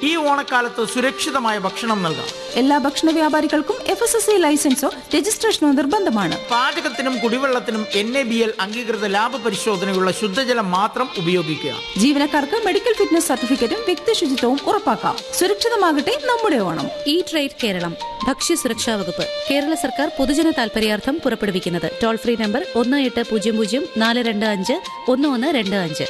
ഈ ഓണക്കാലത്ത് സുരക്ഷിതമായ ഭക്ഷണം നൽകാം എല്ലാ ഭക്ഷണ വ്യാപാരികൾക്കും എഫ് എസ് എസ് ഐ ലൈസൻസോ രജിസ്ട്രേഷനോ നിർബന്ധമാണ് പാചകത്തിനും കുടിവെള്ളത്തിനും എൻ എ ബി എൽ അംഗീകൃത ലാഭ പരിശോധനയുള്ള ശുദ്ധജലം മാത്രം ഉപയോഗിക്കുക ജീവനക്കാർക്ക് മെഡിക്കൽ ഫിറ്റ്നസ് സർട്ടിഫിക്കറ്റും വ്യക്തി ശുചിത്വവും ഉറപ്പാക്കാം സുരക്ഷിതമാകട്ടെ നമ്മുടെ ഓണം ഇ ട്രേഡ് കേരളം ഭക്ഷ്യസുരക്ഷാ വകുപ്പ് കേരള സർക്കാർ പൊതുജന താൽപര്യാർത്ഥം പുറപ്പെടുവിക്കുന്നത് ടോൾ ഫ്രീ നമ്പർ ഒന്ന് എട്ട് പൂജ്യം പൂജ്യം നാല് രണ്ട് അഞ്ച് ഒന്ന് ഒന്ന് രണ്ട് അഞ്ച്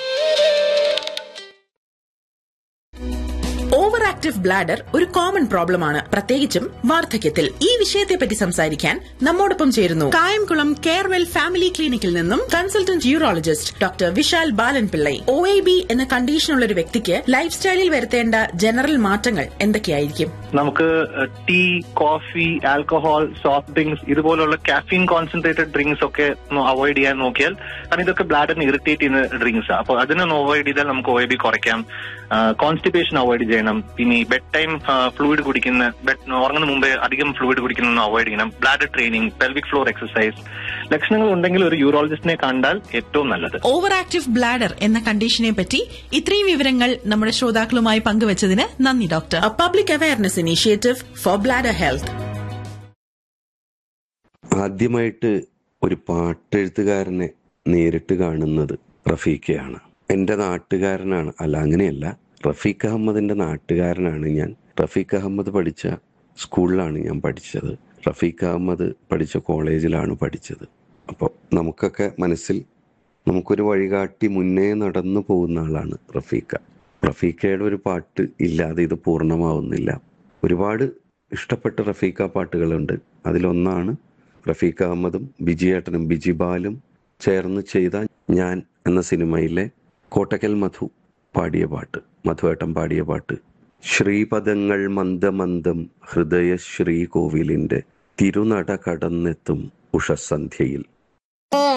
ഓവർ ആക്റ്റീവ് ബ്ലാഡർ ഒരു കോമൺ പ്രോബ്ലം ആണ് പ്രത്യേകിച്ചും വാർദ്ധക്യത്തിൽ ഈ വിഷയത്തെപ്പറ്റി സംസാരിക്കാൻ നമ്മോടൊപ്പം ചേരുന്നു കായംകുളം കെയർവെൽ ഫാമിലി ക്ലിനിക്കിൽ നിന്നും consultant urologist doctor Vishal Balan Pillai O A B എന്ന കണ്ടീഷനുള്ള ഒരു വ്യക്തിക്ക് ലൈഫ് സ്റ്റൈലിൽ വരുത്തേണ്ട ജനറൽ മാറ്റങ്ങൾ എന്തൊക്കെയായിരിക്കും നമുക്ക് tea coffee alcohol soft drinks ഇതുപോലുള്ള കാഫീൻ കോൺസെൻട്രേറ്റഡ് ഡ്രിങ്ക്സ് ഒക്കെ ഒന്ന് അവോയ്ഡ് ചെയ്യാൻ നോക്കിയാൽ കാരണം ഇതൊക്കെ ബ്ലാഡറിനെ ഇറിറ്റേറ്റ് ചെയ്യുന്ന ഡ്രിങ്ക്സ് ആണ് അപ്പോൾ അതിനൊന്ന് അവോയ്ഡ് ചെയ്താൽ നമുക്ക് ഒ ബി കുറയ്ക്കാം കോൺസ്റ്റിപ്പേഷൻ അവോയ്ഡ് ചെയ്യണം പിന്നെ ഈ ബെഡ് ടൈം ഫ്ലൂയിഡ് കുടിക്കുന്ന ബെഡ് ഉറങ്ങുന്ന മുമ്പേ അധികം ഫ്ലൂയിഡ് കുടിക്കുന്ന അവോയ്ഡ് ചെയ്യണം bladder training pelvic floor exercise ലക്ഷണങ്ങൾ ഉണ്ടെങ്കിൽ ഒരു യൂറോളജിസ്റ്റിനെ കണ്ടാൽ ഏറ്റവും നല്ലത് ഓവർ ആക്റ്റീവ് ബ്ലാഡർ എന്ന കണ്ടീഷനെ പറ്റി ഇത്രയും വിവരങ്ങൾ നമ്മുടെ ശ്രോതാക്കളുമായി പങ്കുവച്ചതിന് നന്ദി doctor public awareness initiative for bladder health ആദ്യമായിട്ട് ഒരു പാട്ടെഴുത്തുകാരനെ നേരിട്ട് കാണുന്നത് റഫീഖയാണ് എൻ്റെ നാട്ടുകാരനാണ് അല്ല അങ്ങനെയല്ല റഫീഖ് അഹമ്മദിൻ്റെ നാട്ടുകാരനാണ് ഞാൻ റഫീഖ് അഹമ്മദ് പഠിച്ച സ്കൂളിലാണ് ഞാൻ പഠിച്ചത് റഫീഖ് അഹമ്മദ് പഠിച്ച കോളേജിലാണ് പഠിച്ചത് അപ്പോൾ നമുക്കൊക്കെ മനസ്സിൽ നമുക്കൊരു വഴികാട്ടി മുന്നേ നടന്നു പോകുന്ന ആളാണ് റഫീഖ റഫീഖയുടെ ഒരു പാട്ട് ഇല്ലാതെ ഇത് പൂർണ്ണമാവുന്നില്ല ഒരുപാട് ഇഷ്ടപ്പെട്ട റഫീഖ പാട്ടുകളുണ്ട് അതിലൊന്നാണ് റഫീഖ് അഹമ്മദും ബിജിയേട്ടനും ബിജിബാലും ചേർന്ന് ചെയ്ത ഞാൻ എന്ന സിനിമയിലെ കോട്ടക്കൽ മധു പാടിയ പാട്ട് മധുവേട്ടൻ പാടിയ പാട്ട് ശ്രീപദങ്ങൾ മന്ദമന്ദം ഹൃദയ ശ്രീകോവിലിൻ്റെ തിരുനട കടന്നെത്തും ഉഷസന്ധ്യയിൽ